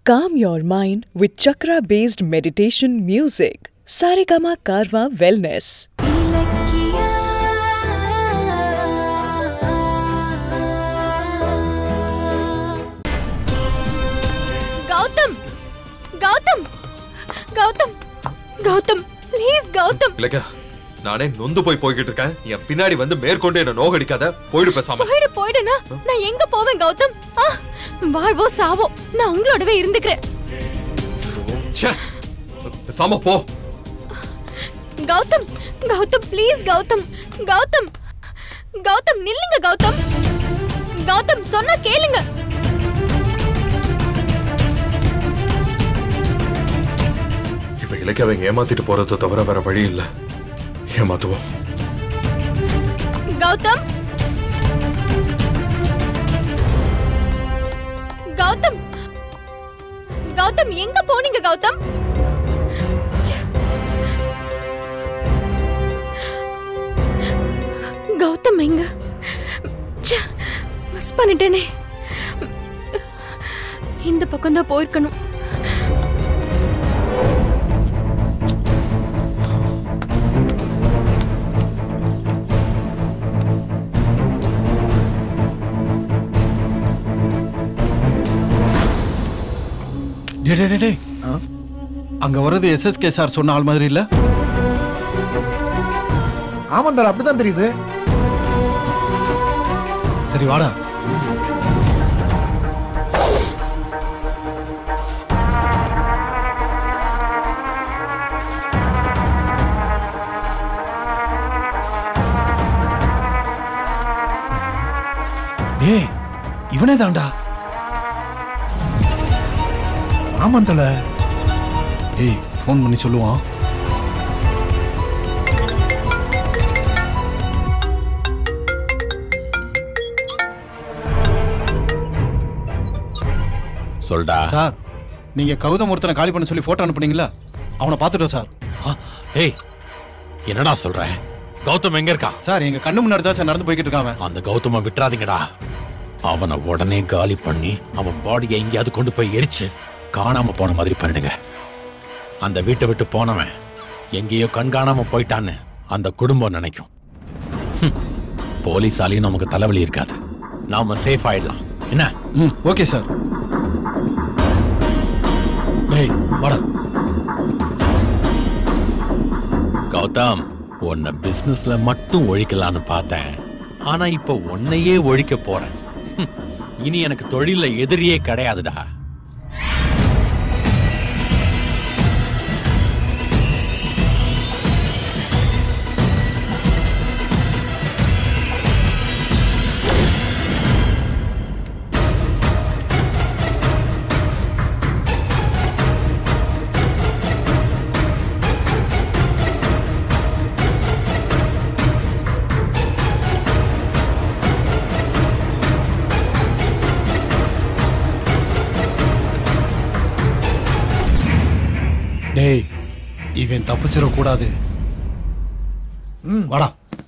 Calm your mind with chakra based meditation music. Saregama Karwa Wellness. Gautham Gautham Gautham Gautham please Gautham இல்லக்கா நானே நொந்து போய் போய்கிட்டு இருக்கேன் என் பின்னாடி வந்து மேற்கொண்டு என்ன நோகடிக்காத போயிடு பேசாம போயிடு போயிடுனா நான் எங்க போவேன் கௌதம் ஆ, வாழ்வோ சாவோ நான் உங்களோடவே இருந்துக்கிறேன் ச்சே, பேசாம போ கௌதம் கௌதம் ப்ளீஸ் கௌதம் கௌதம் கௌதம் நில்லுங்க கௌதம் கௌதம் சொன்னா கேளுங்க இப்ப இலக்கியாவை ஏமாத்திட்டு போறதை தவிர வேற வழி இல்ல ஏமாத்துவோம் கௌதம் கௌதம் கௌதம் எங்க போனீங்க கௌதம் ச்சே. கௌதம் எங்க மிஸ் பண்ணிட்டேனே இந்த பக்கம் தான் போயிருக்கணும் டேய் டேய், டேய் டேய் அங்க வர்றது எஸ்எஸ்கே சார் சொன்ன ஆள் மாதிரி இல்ல ஆமாந்தாள் அப்படிதான் தெரியுது சரி வாடா டேய் இவனே தான்டா ஆமாந்தாள டேய் ஃபோன் பண்ணி சொல்லுவான் சொல்டா சார் நீங்க கௌதம் ஒருத்தனை காலி பண்ண சொல்லி போட்டோ அனுப்புனீங்களா அவனை பார்த்துட்டோம் சார் ஆ, ஏய் என்னடா சொல்ற கௌதம் எங்க இருக்கான் சார் எங்க கண்ணு முன்னாடி தான் சார் நடந்து போய்கிட்டு இருக்கான் அவன். அந்த கௌதம விட்டுறாதீங்கடா அவனை உடனே காலி பண்ணி அவன் பாடியை எங்கேயாவது கொண்டு போய் எரிச்சு காணாம போன மாதிரி பண்ணிடுங்க அந்த வீட்டை விட்டு போனவன் எங்கேயோ கண்காணாம போயிட்டான்னு அந்த குடும்பம் நினைக்கும் ஹம், போலீஸாலையும் நமக்கு தலைவலி இருக்காது நாம சேஃப் ஆயிடலாம் என்ன ம் ஓகே சார் டேய் வாடா கௌதம் உன்னை பிசினஸ்ல மட்டும் ஒழிக்கலான்னு பார்த்தேன் ஆனா இப்ப உன்னையே ஒழிக்க போறேன் ஹம், இனி எனக்கு தொழில எதிரியே கிடையாதுடா டேய் இவன் தப்பிச்சிட கூடாது ம் வாடா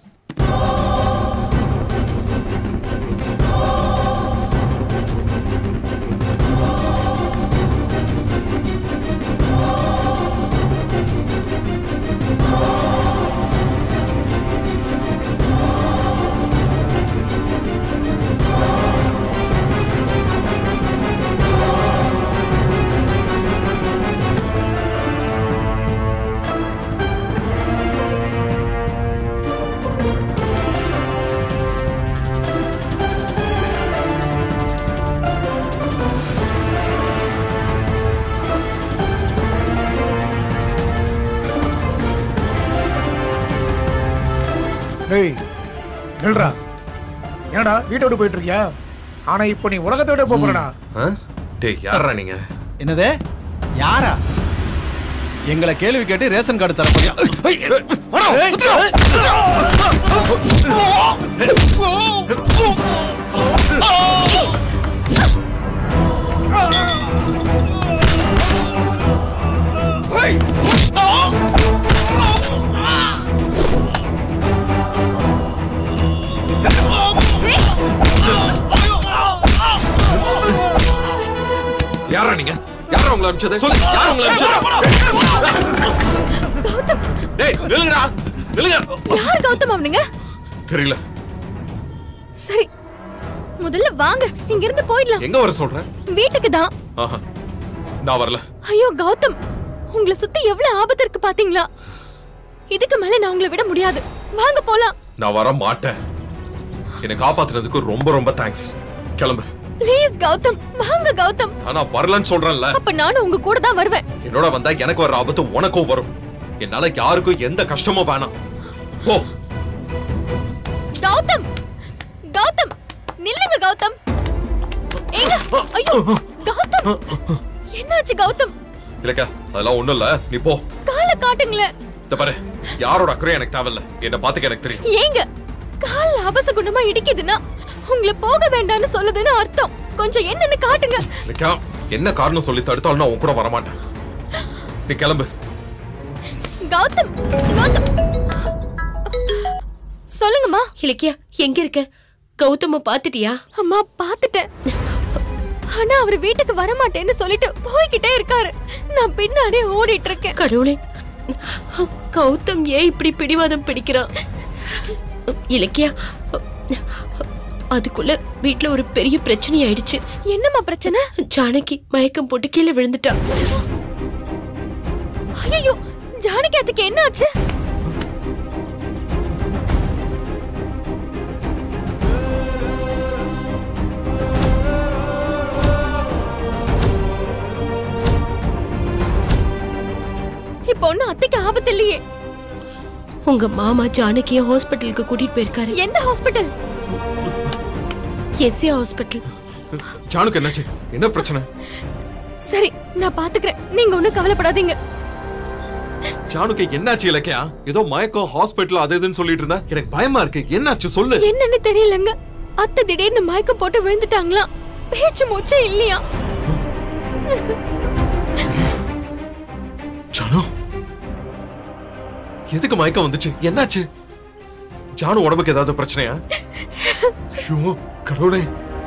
டேய் நில்றா என்னடா வீட்டை விட்டு போயிட்டு இருக்கியா ஆனா இப்போ நீ உலகத்தை விட போப் போறடா ஆ? டேய் யாரா நீங்க என்னது யாரா எங்களை கேள்வி கேட்டு ரேஷன் கார்டு தர போறியா யாரா நீங்க யார் உங்களை அனுப்பிச்சது சொல்லு யார் உங்களை அனுப்பிச்சது டேய் நில்லுங்கடா நில்லுங்க யார் கௌதம் அவனுங்க தெரியல சரி முதல்ல வாங்க இங்க இருந்து போயிடலாம் எங்க வர சொல்ற வீட்டுக்கு தான் ஆஹா நான் வரல ஐயோ கௌதம் உங்களை சுத்தி எவ்வளவு ஆபத்து இருக்கு பாத்தீங்களா இதுக்கு மேல நான் உங்களை விட முடியாது வாங்க போலாம் நான் வர மாட்டேன் என்னை காப்பாத்துனதுக்கு ரொம்ப ரொம்ப தேங்க்ஸ் கிளம்பு ப்ளீஸ் கௌதம் வாங்க கௌதம் ஆனா வரலன்னு சொல்றேன்ல அப்ப நானும் உங்க கூட தான் வருவேன் என்னோட வந்தா எனக்கு வர ஆபத்து உனக்கும் வரும் என்னால யாருக்கும் எந்த கஷ்டமும் வேணாம் ஓ கௌதம் கௌதம் நில்லுங்க கௌதம் ஏங்க ஐயோ கௌதம் என்னாச்சு கௌதம் இல்லக்கா அதெல்லாம் ஒண்ணும் இல்ல நீ போ காலை காட்டுங்களேன் இந்த பாரு யாரோட அக்கறையும் எனக்கு தேவையில்ல என்ன பாத்துக்க எனக்கு தெரியும் ஏங்க கால் அபசகுணமா இடிக்குதுன்னா உங்களை போக வேண்டாம்னு சொல்லுதுன்னு அர்த்தம் கொஞ்சம் என்னன்னு காட்டுங்க இல்லக்கா என்ன காரணம் சொல்லி தடுத்தாலும் நான் உன் கூட வரமாட்டேன் நீ கிளம்பு கௌதம் கௌதம் சொல்லுங்கம்மா இலக்கியா எங்க இருக்க கௌதம பாத்துட்டியா அம்மா பாத்துட்டேன் ஆனா அவர் வீட்டுக்கு வர மாட்டேன்னு சொல்லிட்டு போய்கிட்டே இருக்காரு நான் பின்னாடியே ஓடிட்டு இருக்கேன் கடவுளே கௌதம் ஏன் இப்படி பிடிவாதம் பிடிக்கிறான் இலக்கியா அதுக்குள்ள வீட்ல ஒரு பெரிய பிரச்சனை ஆயிடுச்சு என்னம்மா பிரச்சனை ஜானகி மயக்கம் போட்டு கீழே விழுந்துட்டா ஐயோ ஜானகி அதுக்கு என்ன ஆச்சு இப்போ ஒன்னும் அத்தைக்கு ஆபத்து இல்லையே உங்க மாமா ஜானகிய ஹாஸ்பிட்டலுக்கு கூட்டிட்டு போயிருக்காரு எந்த ஹாஸ்பிட்டல் எஸ்ஏ ஹாஸ்பிட்டல் ஜானுக்கு என்னாச்சு என்ன பிரச்சனை சரி நான் பாத்துக்கிறேன் நீங்க ஒண்ணும் கவலைப்படாதீங்க ஜானுக்கு என்னாச்சு இலக்கியா ஏதோ மயக்கம் ஹாஸ்பிட்டல் அது இதுன்னு சொல்லிட்டு இருந்தா எனக்கு பயமா இருக்கு என்னாச்சு சொல்லு என்னன்னு தெரியலங்க அத்தை திடீர்னு மயக்கம் போட்டு விழுந்துட்டாங்களாம் பேச்சு மூச்சே இல்லையா ஜானு எதுக்கு மயக்கம் வந்துச்சு என்னாச்சு ஜானு உடம்புக்கு ஏதாவது பிரச்சனையா ஐயோ கடவுளே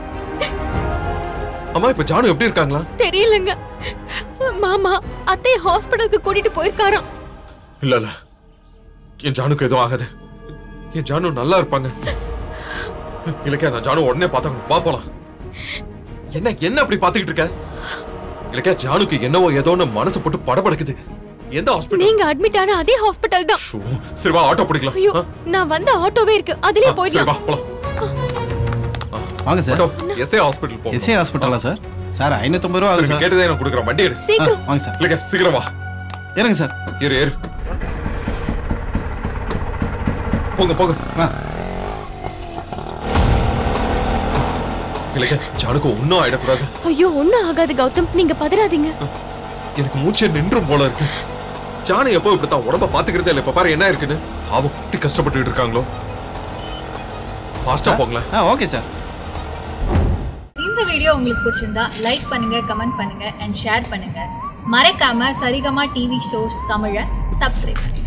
அம்மா இப்ப ஜானு எப்படி இருக்காங்களா தெரியலங்க மாமா அத்தைய ஹாஸ்பிடலுக்கு கூட்டிட்டு போயிருக்காராம் இல்ல இல்ல என் ஜானுக்கு எதுவும் ஆகாது என் ஜானு நல்லா இருப்பாங்க இலக்கியா நான் ஜானு உடனே பார்த்தாங்க வா போலாம் என்ன என்ன அப்படி பாத்துக்கிட்டு இருக்க இலக்கியா ஜானுக்கு என்னவோ ஏதோன்னு மனசு போட்டு படபடக்குது எந்த ஹாஸ்பிட்டல் நீங்க அட்மிட் ஆன அதே ஹாஸ்பிடல் தான் சரி வா ஆட்டோ பிடிக்கலாம் ஐயோ ஆ? நான் வந்த ஆட்டோவே இருக்கு அதுலயே ஆ, சரி போயிடலாம் வா போலாம் வாங்க சார் ஆட்டோ எஸ்ஏ ஹாஸ்பிட்டல் போ எஸ்ஏ ஹாஸ்பிட்டலா சார் சார் ஐநூத்தம்பது ரூபா ஆகுது சார் கேட்டதே நான் கொடுக்குறேன் வண்டி எடு ஆ, சீக்கிரம் வாங்க சார் இல்லைங்க சீக்கிரம் வா இருங்க சார் ஏறு ஏறு போங்க போங்க ஆ இல்லைங்க ஜானுக்கு ஒன்னும் ஆயிடக்கூடாது ஐயோ ஒண்ணும் ஆகாது கௌதம் நீங்க பதறாதீங்க எனக்கு மூச்சே நின்றும் போல இருக்கு ஜானு எப்போ இப்படித்தான் உடம்ப பாத்துக்கிறதே இல்லை இப்ப பாரு என்ன இருக்குன்னு பாவம் இப்படி கஷ்டப்பட்டுட்டு இருக்காங்களோ ஃபாஸ்டா போங்களேன் ஆ ஓகே சார் இந்த வீடியோ உங்களுக்கு பிடிச்சிருந்தா லைக் பண்ணுங்க கமெண்ட் பண்ணுங்க அண்ட் ஷேர் பண்ணுங்க மறக்காம சரிகமா டிவி ஷோஸ் தமிழை சப்ஸ்கிரைப் பண்ணுங்க